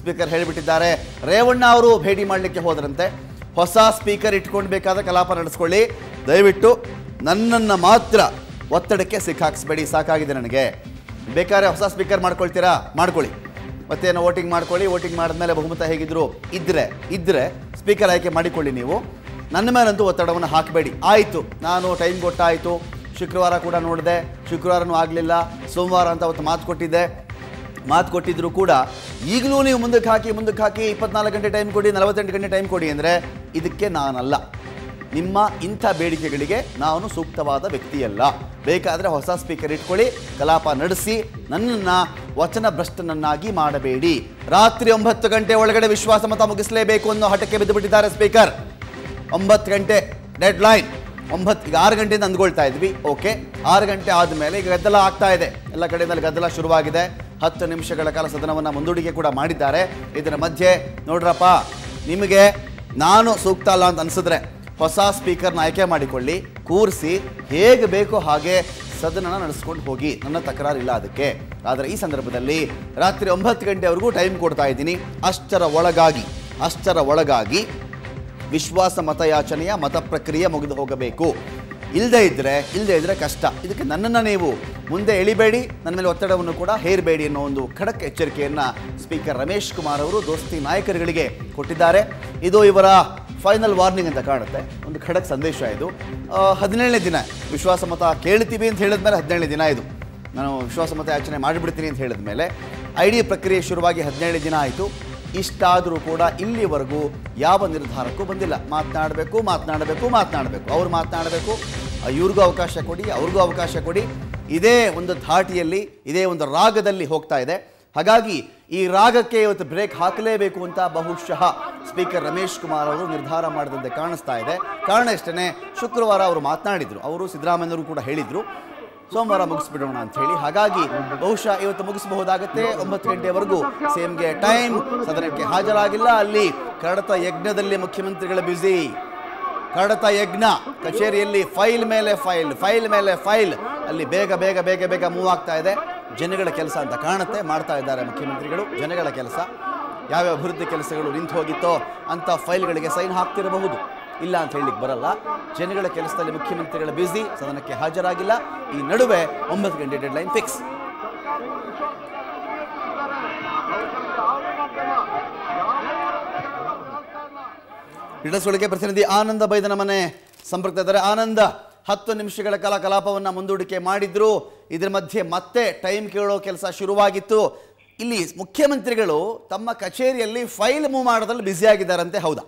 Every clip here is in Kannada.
ಸ್ಪೀಕರ್ ಹೇಳಿಬಿಟ್ಟಿದ್ದಾರೆ ರೇವಣ್ಣ ಅವರು ಭೇಟಿ ಮಾಡಲಿಕ್ಕೆ ಹೋದ್ರಂತೆ ಹೊಸ ಸ್ಪೀಕರ್ ಇಟ್ಕೊಂಡು ಬೇಕಾದ ಕಲಾಪ ನಡೆಸ್ಕೊಳ್ಳಿ ದಯವಿಟ್ಟು ನನ್ನನ್ನು ಮಾತ್ರ ಒತ್ತಡಕ್ಕೆ ಸಿಕ್ಕಾಕ್ಸ್ಬೇಡಿ ಸಾಕಾಗಿದೆ ನನಗೆ ಬೇಕಾದ್ರೆ ಹೊಸ ಸ್ಪೀಕರ್ ಮಾಡ್ಕೊಳ್ತೀರಾ ಮಾಡ್ಕೊಳ್ಳಿ ಮತ್ತೇನು ವೋಟಿಂಗ್ ಮಾಡ್ಕೊಳ್ಳಿ ವೋಟಿಂಗ್ ಮಾಡಿದ್ಮೇಲೆ ಬಹುಮತ ಹೇಗಿದ್ರು ಇದ್ರೆ ಇದ್ರೆ ಸ್ಪೀಕರ್ ಆಯ್ಕೆ ಮಾಡಿಕೊಳ್ಳಿ ನೀವು ನನ್ನ ಮೇಲಂತೂ ಒತ್ತಡವನ್ನು ಹಾಕಬೇಡಿ ಆಯಿತು ನಾನು ಟೈಮ್ ಕೊಟ್ಟಾಯಿತು ಶುಕ್ರವಾರ ಕೂಡ ನೋಡಿದೆ ಶುಕ್ರವಾರನೂ ಆಗಲಿಲ್ಲ ಸೋಮವಾರ ಅಂತ ಅವತ್ತು ಮಾತು ಕೊಟ್ಟಿದ್ದೆ ಮಾತು ಕೊಟ್ಟಿದ್ರು ಕೂಡ ಈಗಲೂ ನೀವು ಮುಂದಕ್ಕೆ ಹಾಕಿ ಮುಂದಕ್ಕೆ ಹಾಕಿ ಇಪ್ಪತ್ನಾಲ್ಕು ಗಂಟೆ ಟೈಮ್ ಕೊಡಿ ನಲವತ್ತೆಂಟು ಗಂಟೆ ಟೈಮ್ ಕೊಡಿ ಅಂದರೆ ಇದಕ್ಕೆ ನಾನಲ್ಲ ನಿಮ್ಮ ಇಂಥ ಬೇಡಿಕೆಗಳಿಗೆ ನಾನು ಸೂಕ್ತವಾದ ವ್ಯಕ್ತಿಯಲ್ಲ ಬೇಕಾದರೆ ಹೊಸ ಸ್ಪೀಕರ್ ಇಟ್ಕೊಳ್ಳಿ ಕಲಾಪ ನಡೆಸಿ ನನ್ನನ್ನು ವಚನ ಭ್ರಷ್ಟನನ್ನಾಗಿ ಮಾಡಬೇಡಿ ರಾತ್ರಿ ಒಂಬತ್ತು ಗಂಟೆ ಒಳಗಡೆ ವಿಶ್ವಾಸಮತ ಮುಗಿಸಲೇಬೇಕು ಅನ್ನೋ ಹಠಕ್ಕೆ ಬಿದ್ದು ಬಿಟ್ಟಿದ್ದಾರೆ ಸ್ಪೀಕರ್ ಒಂಬತ್ತು ಗಂಟೆ ಡೆಡ್ ಲೈನ್ ಒಂಬತ್ತು ಈಗ ಆರು ಗಂಟೆಯಿಂದ ಅಂದ್ಕೊಳ್ತಾ ಇದ್ವಿ ಓಕೆ ಆರು ಗಂಟೆ ಆದಮೇಲೆ ಈಗ ಗದ್ದಲ ಆಗ್ತಾ ಇದೆ ಎಲ್ಲ ಕಡೆಯಿಂದಲೂ ಗದ್ದಲ ಶುರುವಾಗಿದೆ ಹತ್ತು ನಿಮಿಷಗಳ ಕಾಲ ಸದನವನ್ನು ಮುಂದೂಡಿಕೆ ಕೂಡ ಮಾಡಿದ್ದಾರೆ ಇದರ ಮಧ್ಯೆ ನೋಡ್ರಪ್ಪ ನಿಮಗೆ ನಾನು ಸೂಕ್ತ ಅಲ್ಲ ಅಂತ ಅನಿಸಿದ್ರೆ ಹೊಸ ಸ್ಪೀಕರ್ನ ಆಯ್ಕೆ ಮಾಡಿಕೊಳ್ಳಿ ಕೂರಿಸಿ ಹೇಗೆ ಬೇಕೋ ಹಾಗೆ ಸದನನ ನಡೆಸ್ಕೊಂಡು ಹೋಗಿ ನನ್ನ ತಕರಾರಿಲ್ಲ ಅದಕ್ಕೆ ಆದರೆ ಈ ಸಂದರ್ಭದಲ್ಲಿ ರಾತ್ರಿ ಒಂಬತ್ತು ಗಂಟೆವರೆಗೂ ಟೈಮ್ ಕೊಡ್ತಾ ಇದ್ದೀನಿ ಅಷ್ಟರ ಒಳಗಾಗಿ ಅಷ್ಟರ ಒಳಗಾಗಿ ವಿಶ್ವಾಸ ಮತಯಾಚನೆಯ ಮತ ಪ್ರಕ್ರಿಯೆ ಮುಗಿದು ಹೋಗಬೇಕು ಇಲ್ಲದೇ ಇದ್ದರೆ ಇಲ್ಲದೇ ಇದ್ದರೆ ಕಷ್ಟ ಇದಕ್ಕೆ ನನ್ನನ್ನು ನೀವು ಮುಂದೆ ಎಳಿಬೇಡಿ ನನ್ನ ಮೇಲೆ ಒತ್ತಡವನ್ನು ಕೂಡ ಹೇರಬೇಡಿ ಅನ್ನೋ ಒಂದು ಖಡಕ್ ಎಚ್ಚರಿಕೆಯನ್ನು ಸ್ಪೀಕರ್ ರಮೇಶ್ ಕುಮಾರ್ ಅವರು ದೋಸ್ತಿ ನಾಯಕರುಗಳಿಗೆ ಕೊಟ್ಟಿದ್ದಾರೆ ಇದು ಇವರ ಫೈನಲ್ ವಾರ್ನಿಂಗ್ ಅಂತ ಕಾಣುತ್ತೆ ಒಂದು ಖಡಕ್ ಸಂದೇಶ ಇದು ಆ, ಹದಿನೇಳನೇ ದಿನ ವಿಶ್ವಾಸ ಮತ ಕೇಳ್ತೀವಿ ಅಂತ ಹೇಳಿದ್ಮೇಲೆ ಹದಿನೇಳನೇ ದಿನ ಇದು ನಾನು ವಿಶ್ವಾಸ ಮತ ಯಾಚನೆ ಮಾಡಿಬಿಡ್ತೀನಿ ಅಂತ ಹೇಳಿದ ಮೇಲೆ ಐ ಡಿ ಪ್ರಕ್ರಿಯೆ ಶುರುವಾಗಿ ಹದಿನೇಳು ದಿನ ಆಯಿತು ಇಷ್ಟಾದರೂ ಕೂಡ ಇಲ್ಲಿವರೆಗೂ ಯಾವ ನಿರ್ಧಾರಕ್ಕೂ ಬಂದಿಲ್ಲ ಮಾತನಾಡಬೇಕು ಮಾತನಾಡಬೇಕು ಮಾತನಾಡಬೇಕು ಅವ್ರು ಮಾತನಾಡಬೇಕು ಇವ್ರಿಗೂ ಅವಕಾಶ ಕೊಡಿ ಅವ್ರಿಗೂ ಅವಕಾಶ ಕೊಡಿ ಇದೇ ಒಂದು ಧಾಟಿಯಲ್ಲಿ ಇದೇ ಒಂದು ರಾಗದಲ್ಲಿ ಹೋಗ್ತಾ ಇದೆ ಹಾಗಾಗಿ ಈ ರಾಗಕ್ಕೆ ಇವತ್ತು ಬ್ರೇಕ್ ಹಾಕಲೇಬೇಕು ಅಂತ ಬಹುಶಃ ಸ್ಪೀಕರ್ ರಮೇಶ್ ಕುಮಾರ್ ಅವರು ನಿರ್ಧಾರ ಮಾಡಿದಂತೆ ಕಾಣಿಸ್ತಾ ಇದೆ ಕಾರಣ ಇಷ್ಟೇ ಶುಕ್ರವಾರ ಅವರು ಮಾತನಾಡಿದರು ಅವರು ಸಿದ್ದರಾಮಯ್ಯವರು ಕೂಡ ಹೇಳಿದರು ಸೋಮವಾರ ಮುಗಿಸ್ಬಿಡೋಣ ಅಂತ ಹೇಳಿ ಹಾಗಾಗಿ ಬಹುಶಃ ಇವತ್ತು ಮುಗಿಸಬಹುದಾಗತ್ತೆ ಒಂಬತ್ತು ಗಂಟೆವರೆಗೂ ಸೇಮ್ಗೆ ಟೈಮ್ ಸದನಕ್ಕೆ ಹಾಜರಾಗಿಲ್ಲ ಅಲ್ಲಿ ಕಡತ ಯಜ್ಞದಲ್ಲಿ ಮುಖ್ಯಮಂತ್ರಿಗಳ ಬ್ಯುಸಿ ಕಡತ ಯಜ್ಞ ಕಚೇರಿಯಲ್ಲಿ ಫೈಲ್ ಮೇಲೆ ಫೈಲ್ ಫೈಲ್ ಮೇಲೆ ಫೈಲ್ ಅಲ್ಲಿ ಬೇಗ ಬೇಗ ಬೇಗ ಬೇಗ ಮೂವ್ ಆಗ್ತಾ ಇದೆ ಜನಗಳ ಕೆಲಸ ಅಂತ ಕಾಣುತ್ತೆ ಮಾಡ್ತಾ ಇದ್ದಾರೆ ಮುಖ್ಯಮಂತ್ರಿಗಳು ಜನಗಳ ಕೆಲಸ ಯಾವ್ಯಾವ ಅಭಿವೃದ್ಧಿ ಕೆಲಸಗಳು ನಿಂತು ಹೋಗಿತ್ತೋ ಅಂಥ ಫೈಲ್ಗಳಿಗೆ ಸೈನ್ ಹಾಕ್ತಿರಬಹುದು ಇಲ್ಲ ಅಂತ ಹೇಳಲಿಕ್ಕೆ ಬರಲ್ಲ ಜನಗಳ ಕೆಲಸದಲ್ಲಿ ಮುಖ್ಯಮಂತ್ರಿಗಳ ಬ್ಯುಸಿ ಸದನಕ್ಕೆ ಹಾಜರಾಗಿಲ್ಲ ಈ ನಡುವೆ ಒಂಬತ್ತು ಗಂಟೆ ಡೆಡ್ ಲೈನ್ ಫಿಕ್ಸ್ ಇಡಸೊಳಗೆ ಪ್ರತಿನಿಧಿ ಆನಂದ ಬೈದನ ಮನೆ ಸಂಪರ್ಕ ಇದ್ದಾರೆ ಆನಂದ ಹತ್ತು ನಿಮಿಷಗಳ ಕಾಲ ಕಲಾಪವನ್ನು ಮುಂದೂಡಿಕೆ ಮಾಡಿದ್ರು ಇದ್ರ ಮಧ್ಯೆ ಮತ್ತೆ ಟೈಮ್ ಕೇಳೋ ಕೆಲಸ ಶುರುವಾಗಿತ್ತು ಇಲ್ಲಿ ಮುಖ್ಯಮಂತ್ರಿಗಳು ತಮ್ಮ ಕಚೇರಿಯಲ್ಲಿ ಫೈಲ್ ಮೂವ್ ಮಾಡೋದ್ರಲ್ಲಿ ಬ್ಯುಸಿ ಆಗಿದ್ದಾರಂತೆ ಹೌದಾ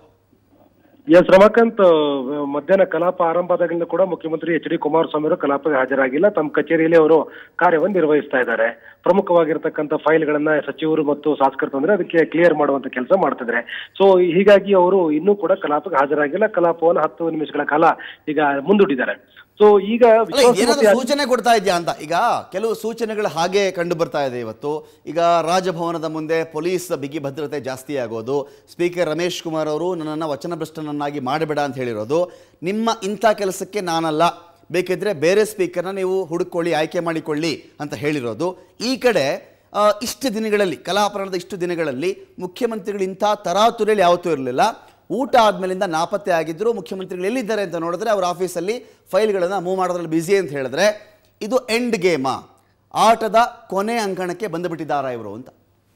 ಎಸ್ ರಮಾಕಾಂತ್ ಅಹ್, ಮಧ್ಯಾಹ್ನ ಕಲಾಪ ಆರಂಭ ಆದಾಗಿಂದ ಕೂಡ ಮುಖ್ಯಮಂತ್ರಿ ಎಚ್ ಡಿ ಕುಮಾರಸ್ವಾಮಿ ಅವರು ಕಲಾಪಕ್ಕೆ ಹಾಜರಾಗಿಲ್ಲ ತಮ್ಮ ಕಚೇರಿಯಲ್ಲಿ ಅವರು ಕಾರ್ಯವನ್ನು ನಿರ್ವಹಿಸ್ತಾ ಇದ್ದಾರೆ ಪ್ರಮುಖವಾಗಿರ್ತಕ್ಕಂಥ ಫೈಲ್ಗಳನ್ನ ಸಚಿವರು ಮತ್ತು ಶಾಸಕರು ತಂದ್ರೆ ಅದಕ್ಕೆ ಕ್ಲಿಯರ್ ಮಾಡುವಂತ ಕೆಲಸ ಮಾಡ್ತಿದ್ದಾರೆ ಸೊ ಹೀಗಾಗಿ ಅವರು ಇನ್ನೂ ಕೂಡ ಕಲಾಪಕ್ಕೆ ಹಾಜರಾಗಿಲ್ಲ ಕಲಾಪವನ್ನು ಹತ್ತು ನಿಮಿಷಗಳ ಕಾಲ ಈಗ ಮುಂದೂಡಿದ್ದಾರೆ ಸೊ ಈಗ ಅಲ್ಲ ವಿಶ್ವಾಸಮತ ಏನಾದ್ರು ಯಾಚನೆ- ಸೂಚನೆ ಕೊಡ್ತಾ ಇದೆಯಾ ಅಂತ ಈಗ ಕೆಲವು ಸೂಚನೆಗಳು ಹಾಗೆ ಕಂಡು ಬರ್ತಾ ಇದೆ ಇವತ್ತು ಈಗ ರಾಜಭವನದ ಮುಂದೆ ಪೊಲೀಸ್ ಬಿಗಿ ಭದ್ರತೆ ಜಾಸ್ತಿ ಆಗೋದು ಸ್ಪೀಕರ್ ರಮೇಶ್ ಕುಮಾರ್ ಅವರು ನನ್ನನ್ನು ವಚನಭ್ರಷ್ಟನನ್ನಾಗಿ ಮಾಡಬೇಡ ಅಂತ ಹೇಳಿರೋದು ನಿಮ್ಮ ಇಂಥ ಕೆಲಸಕ್ಕೆ ನಾನಲ್ಲ ಬೇಕಿದ್ರೆ ಬೇರೆ ಸ್ಪೀಕರ್ನ ನೀವು ಹುಡುಕೊಳ್ಳಿ ಆಯ್ಕೆ ಮಾಡಿಕೊಳ್ಳಿ ಅಂತ ಹೇಳಿರೋದು ಈ ಕಡೆ ಆ, ಇಷ್ಟು ದಿನಗಳಲ್ಲಿ ಕಲಾಪರಣದ ಇಷ್ಟು ದಿನಗಳಲ್ಲಿ ಮುಖ್ಯಮಂತ್ರಿಗಳು ಇಂಥ ತರಾತುರಿಯಲ್ಲಿ ಯಾವತ್ತೂ ಇರಲಿಲ್ಲ ಊಟ ಆದ್ಮೇಲಿಂದ ನಾಪತ್ತೆ ಆಗಿದ್ರು ಮುಖ್ಯಮಂತ್ರಿಗಳು ಎಲ್ಲಿದ್ದಾರೆ ಅಂತ ನೋಡಿದ್ರೆ ಅವ್ರ ಆಫೀಸಲ್ಲಿ ಫೈಲ್ಗಳನ್ನು ಮೂವ್ ಮಾಡೋದ್ರಲ್ಲಿ ಬ್ಯುಸಿ ಅಂತ ಹೇಳಿದ್ರೆ ಇದು ಎಂಡ್ ಗೇಮಾ ಆಟದ ಕೊನೆ ಅಂಕಣಕ್ಕೆ ಬಂದುಬಿಟ್ಟಿದ್ದಾರಾ ಇವರು ಅಂತ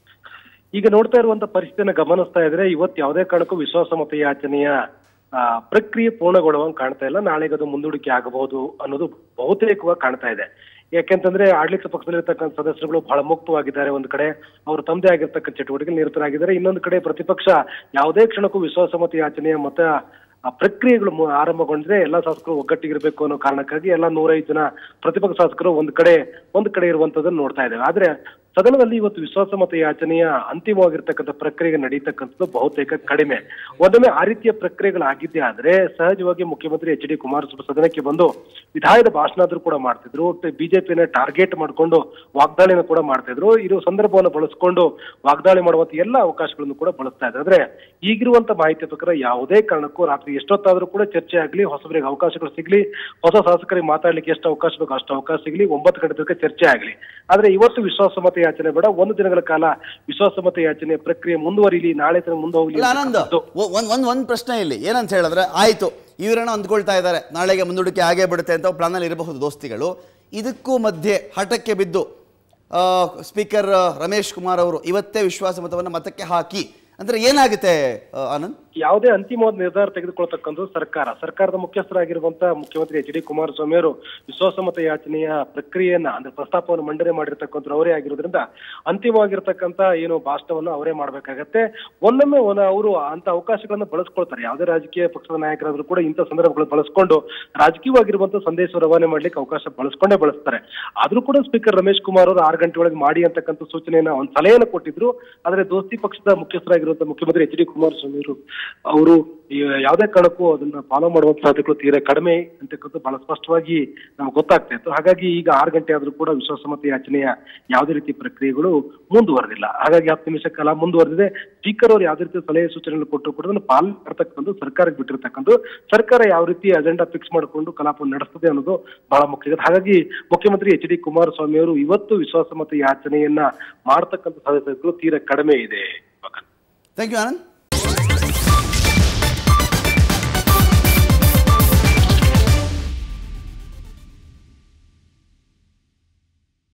ಈಗ ನೋಡ್ತಾ ಇರುವಂತ ಪರಿಸ್ಥಿತಿಯನ್ನ ಗಮನಿಸ್ತಾ ಇದ್ರೆ ಇವತ್ತು ಯಾವುದೇ ಕಾರಣಕ್ಕೂ ವಿಶ್ವಾಸಮತ ಯಾಚನೆಯ ಆ, ಪ್ರಕ್ರಿಯೆ ಪೂರ್ಣಗೊಳ್ಳುವಂಗೆ ಕಾಣ್ತಾ ಇಲ್ಲ ನಾಳೆಗೆ ಅದು ಮುಂದೂಡಿಕೆ ಆಗಬಹುದು ಅನ್ನೋದು ಬಹುತೇಕವಾಗಿ ಕಾಣ್ತಾ ಇದೆ ಯಾಕೆಂತಂದ್ರೆ ಆಡಳಿತ ಪಕ್ಷದಲ್ಲಿರ್ತಕ್ಕಂಥ ಸದಸ್ಯರುಗಳು ಬಹಳ ಮುಕ್ತವಾಗಿದ್ದಾರೆ ಒಂದು ಕಡೆ ಅವರು ತಮ್ಮದೇ ಆಗಿರ್ತಕ್ಕಂಥ ಚಟುವಟಿಕೆ ನಿರತರಾಗಿದ್ದಾರೆ ಇನ್ನೊಂದು ಕಡೆ ಪ್ರತಿಪಕ್ಷ ಯಾವುದೇ ಕ್ಷಣಕ್ಕೂ ವಿಶ್ವಾಸಮತ ಯಾಚನೆಯ ಮತ ಆ ಪ್ರಕ್ರಿಯೆಗಳು ಮು- ಆರಂಭಗೊಂಡ್ರೆ ಎಲ್ಲಾ ಶಾಸಕರು ಒಗ್ಗಟ್ಟಿಗಿರ್ಬೇಕು ಅನ್ನೋ ಕಾರಣಕ್ಕಾಗಿ ಎಲ್ಲಾ ನೂರೈದು ಜನ ಪ್ರತಿಪಕ್ಷ ಶಾಸಕರು ಒಂದ್ ಕಡೆ ಒಂದ್ ಕಡೆ ಇರುವಂತದನ್ನ ನೋಡ್ತಾ ಇದ್ದೇವೆ ಆದ್ರೆ ಸದನದಲ್ಲಿ ಇವತ್ತು ವಿಶ್ವಾಸಮತ ಯಾಚನೆಯ ಅಂತಿಮವಾಗಿರ್ತಕ್ಕಂಥ ಪ್ರಕ್ರಿಯೆ ನಡೀತಕ್ಕಂಥದ್ದು ಬಹುತೇಕ ಕಡಿಮೆ ಒಂದೊಮ್ಮೆ ಆ ರೀತಿಯ ಪ್ರಕ್ರಿಯೆಗಳಾಗಿದ್ದೇ ಆದ್ರೆ ಸಹಜವಾಗಿ ಮುಖ್ಯಮಂತ್ರಿ ಎಚ್ ಡಿ ಕುಮಾರಸ್ವಾಮಿ ಸದನಕ್ಕೆ ಬಂದು ವಿಧಾಯದ ಭಾಷಣ ಆದ್ರೂ ಕೂಡ ಮಾಡ್ತಿದ್ರು ಬಿಜೆಪಿನ ಟಾರ್ಗೆಟ್ ಮಾಡ್ಕೊಂಡು ವಾಗ್ದಾಳಿನ ಕೂಡ ಮಾಡ್ತಿದ್ರು ಇದು ಸಂದರ್ಭವನ್ನು ಬಳಸ್ಕೊಂಡು ವಾಗ್ದಾಳಿ ಮಾಡುವಂತ ಎಲ್ಲ ಅವಕಾಶಗಳನ್ನು ಕೂಡ ಬಳಸ್ತಾ ಇದ್ದಾರೆ ಆದ್ರೆ ಈಗಿರುವಂತ ಮಾಹಿತಿ ಪ್ರಕಾರ ಯಾವುದೇ ಕಾರಣಕ್ಕೂ ರಾತ್ರಿ ಎಷ್ಟೊತ್ತಾದ್ರೂ ಕೂಡ ಚರ್ಚೆ ಆಗ್ಲಿ ಹೊಸಬರಿಗೆ ಅವಕಾಶಗಳು ಸಿಗ್ಲಿ ಹೊಸ ಶಾಸಕರಿಗೆ ಮಾತಾಡ್ಲಿಕ್ಕೆ ಎಷ್ಟು ಅವಕಾಶ ಬೇಕು ಅಷ್ಟು ಅವಕಾಶ ಸಿಗ್ಲಿ ಒಂಬತ್ತು ಗಂಟೆ ತನಕ ಚರ್ಚೆ ಆಗ್ಲಿ ಆದ್ರೆ ಇವತ್ತು ವಿಶ್ವಾಸಮತ ಯಾಚನೆ ಬೇಡ ಒಂದು ದಿನಗಳ ಕಾಲ ವಿಶ್ವಾಸಮತ ಯಾಚನೆ ಪ್ರಕ್ರಿಯೆ ಮುಂದುವರಿಲಿ ನಾಳೆ ತನಕ ಮುಂದೆ ಹೋಗ್ಲಿ ಇಲ್ಲ ಆನಂದ್ ಅಂತಕ್ಕಂಥದ್ದು. ಒ- ಒಂದ್ ಒಂದ್ ಒಂದ್ ಪ್ರಶ್ನೆ ಇಲ್ಲಿ ಏನಂತ ಹೇಳಿದ್ರೆ ಆಯ್ತು ಇವರೇನೋ ಅಂದ್ಕೊಳ್ತಾ ಇದ್ದಾರೆ ನಾಳೆಗೆ ಮುಂದೂಡಿಕೆ ಆಗೇ ಬಿಡುತ್ತೆ ಅಂತ ಪ್ಲಾನಲ್ಲಿ ಇರಬಹುದು ದೋಸ್ತಿಗಳು ಇದಕ್ಕೂ ಮಧ್ಯೆ ಹಠಕ್ಕೆ ಬಿದ್ದು ಆ, ಸ್ಪೀಕರ್ ಆ, ರಮೇಶ್ ಕುಮಾರ್ ಅವರು ಇವತ್ತೇ ವಿಶ್ವಾಸಮತವನ್ನು ಮತಕ್ಕೆ ಹಾಕಿ ಅಂದ್ರೆ ಏನಾಗುತ್ತೆ ಆ, ಆನಂದ್ ಯಾವುದೇ ಅಂತಿಮವಾದ ನಿರ್ಧಾರ ತೆಗೆದುಕೊಳ್ತಕ್ಕಂಥದ್ದು ಸರ್ಕಾರ ಸರ್ಕಾರದ ಮುಖ್ಯಸ್ಥರಾಗಿರುವಂತ ಮುಖ್ಯಮಂತ್ರಿ ಎಚ್ ಡಿ ಕುಮಾರಸ್ವಾಮಿ ಅವರು ವಿಶ್ವಾಸಮತ ಯಾಚನೆಯ ಪ್ರಕ್ರಿಯೆಯನ್ನ ಅಂದ್ರೆ ಪ್ರಸ್ತಾಪವನ್ನು ಮಂಡನೆ ಮಾಡಿರ್ತಕ್ಕಂಥ ಅವರೇ ಆಗಿರೋದ್ರಿಂದ ಅಂತಿಮವಾಗಿರ್ತಕ್ಕಂಥ ಏನು ಭಾಷಣವನ್ನು ಅವರೇ ಮಾಡ್ಬೇಕಾಗತ್ತೆ ಒಂದೊಮ್ಮೆ ಒಂದ- ಅವರು ಅಂತ ಅವಕಾಶಗಳನ್ನು ಬಳಸ್ಕೊಳ್ತಾರೆ ಯಾವುದೇ ರಾಜಕೀಯ ಪಕ್ಷದ ನಾಯಕರಾದ್ರೂ ಕೂಡ ಇಂಥ ಸಂದರ್ಭಗಳು ಬಳಸ್ಕೊಂಡು ರಾಜಕೀಯವಾಗಿರುವಂತ ಸಂದೇಶ ರವಾನೆ ಮಾಡ್ಲಿಕ್ಕೆ ಅವಕಾಶ ಬಳಸ್ಕೊಂಡೇ ಬಳಸ್ತಾರೆ ಆದ್ರೂ ಕೂಡ ಸ್ಪೀಕರ್ ರಮೇಶ್ ಕುಮಾರ್ ಅವರು ಆರು ಗಂಟೆ ಒಳಗೆ ಮಾಡಿ ಅಂತಕ್ಕಂಥ ಸೂಚನೆಯನ್ನ ಒಂದು ಸಲಹೆಯನ್ನು ಕೊಟ್ಟಿದ್ರು ಆದ್ರೆ ದೋಸ್ತಿ ಪಕ್ಷದ ಮುಖ್ಯಸ್ಥರಾಗಿರುವಂತ ಮುಖ್ಯಮಂತ್ರಿ ಎಚ್ ಡಿ ಕುಮಾರಸ್ವಾಮಿ ಅವರು ಅವರು ಈ ಯಾವುದೇ ಕಾರಣಕ್ಕೂ ಅದನ್ನ ಫಾಲೋ ಮಾಡುವಂತ ಸಾಧ್ಯತೆಗಳು ತೀರಾ ಕಡಿಮೆ ಅಂತಕ್ಕಂಥ ಬಹಳ ಸ್ಪಷ್ಟವಾಗಿ ನಮ್ಗೆ ಗೊತ್ತಾಗ್ತಾ ಇತ್ತು ಹಾಗಾಗಿ ಈಗ ಆರು ಗಂಟೆ ಆದ್ರೂ ಕೂಡ ವಿಶ್ವಾಸಮತ ಯಾಚನೆಯ ಯಾವುದೇ ರೀತಿ ಪ್ರಕ್ರಿಯೆಗಳು ಮುಂದುವರೆದಿಲ್ಲ ಹಾಗಾಗಿ ಹತ್ತು ನಿಮಿಷ ಕಾಲ ಮುಂದುವರೆದಿದೆ ಸ್ಪೀಕರ್ ಅವರು ಯಾವುದೇ ರೀತಿ ಸಲಹೆ ಸೂಚನೆಗಳು ಕೊಟ್ಟರು ಕೂಡ ಅದನ್ನು ಪಾಲನೆ ಮಾಡ್ತಕ್ಕಂಥ ಸರ್ಕಾರಕ್ಕೆ ಬಿಟ್ಟಿರ್ತಕ್ಕಂಥ ಸರ್ಕಾರ ಯಾವ ರೀತಿ ಅಜೆಂಡಾ ಫಿಕ್ಸ್ ಮಾಡಿಕೊಂಡು ಕಲಾಪ ನಡೆಸ್ತದೆ ಅನ್ನೋದು ಬಹಳ ಮುಖ್ಯ ಹಾಗಾಗಿ ಮುಖ್ಯಮಂತ್ರಿ ಎಚ್ ಡಿ ಕುಮಾರಸ್ವಾಮಿ ಅವರು ಇವತ್ತು ವಿಶ್ವಾಸಮತ ಯಾಚನೆಯನ್ನ ಮಾಡ್ತಕ್ಕಂಥ ಸಾಧ್ಯತೆಗಳು ತೀರಾ ಕಡಿಮೆ ಇದೆ ಥ್ಯಾಂಕ್ ಯು ಆನಂದ್